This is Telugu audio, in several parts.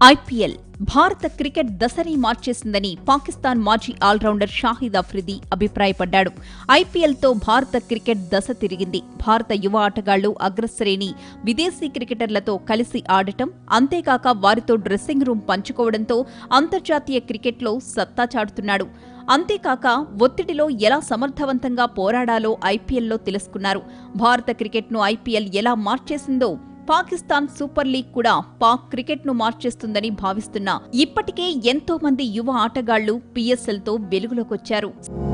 ఐపీఎల్ భారత క్రికెట్ దశని మార్చేసిందని పాకిస్తాన్ మాజీ ఆల్రౌండర్ షాహిద్ అఫ్రిది అభిప్రాయపడ్డాడు ఐపీఎల్తో భారత క్రికెట్ దశ తిరిగింది భారత యువ ఆటగాళ్లు అగ్రశ్రేణి విదేశీ క్రికెటర్లతో కలిసి ఆడటం అంతేకాక వారితో డ్రెస్సింగ్ రూమ్ పంచుకోవడంతో అంతర్జాతీయ క్రికెట్లో సత్తా చాటుతున్నాడు అంతేకాక ఒత్తిడిలో ఎలా సమర్థవంతంగా పోరాడాలో ఐపీఎల్లో తెలుసుకున్నారు భారత క్రికెట్ను ఐపీఎల్ ఎలా మార్చేసిందో పాకిస్తాన్ సూపర్ లీగ్ కూడా పాక్ క్రికెట్ను మార్చేస్తుందని భావిస్తున్నా ఇప్పటికే ఎంతో మంది యువ ఆటగాళ్లు పీఎస్ఎల్తో వెలుగులోకొచ్చారు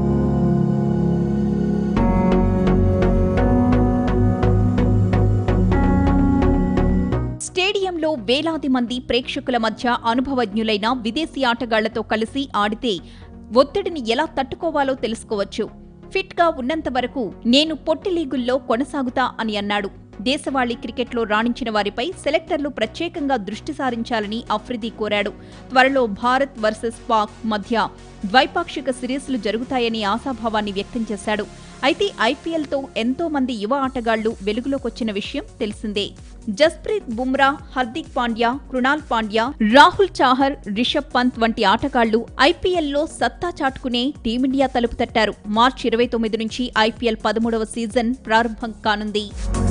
స్టేడియంలో వేలాది మంది ప్రేక్షకుల మధ్య అనుభవజ్ఞులైన విదేశీ ఆటగాళ్లతో కలిసి ఆడితే ఒత్తిడిని ఎలా తట్టుకోవాలో తెలుసుకోవచ్చు ఫిట్ గా ఉన్నంత వరకు నేను పొట్టి లీగుల్లో కొనసాగుతా అని అన్నాడు దేశవాళీ క్రికెట్లో రాణించిన వారిపై సెలెక్టర్లు ప్రత్యేకంగా దృష్టి సారించాలని అఫ్రిది కోరాడు త్వరలో భారత్ వర్సెస్ పాక్ మధ్య ద్వైపాక్షిక సిరీస్లు జరుగుతాయని ఆశాభావాన్ని వ్యక్తం చేశాడు అయితే ఐపీఎల్తో ఎంతో మంది యువ ఆటగాళ్లు వెలుగులోకొచ్చిన విషయం తెలిసిందే జస్ప్రీత్ బుమ్రా హార్దిక్ పాండ్యా కృణాల్ పాండ్యా రాహుల్ చాహర్ రిషబ్ పంత్ వంటి ఆటగాళ్లు ఐపీఎల్లో సత్తా చాటుకునే టీమిండియా తలుపు తట్టారు మార్చి ఇరవై తొమ్మిది నుంచి ఐపీఎల్ పదమూడవ సీజన్ ప్రారంభం కానుంది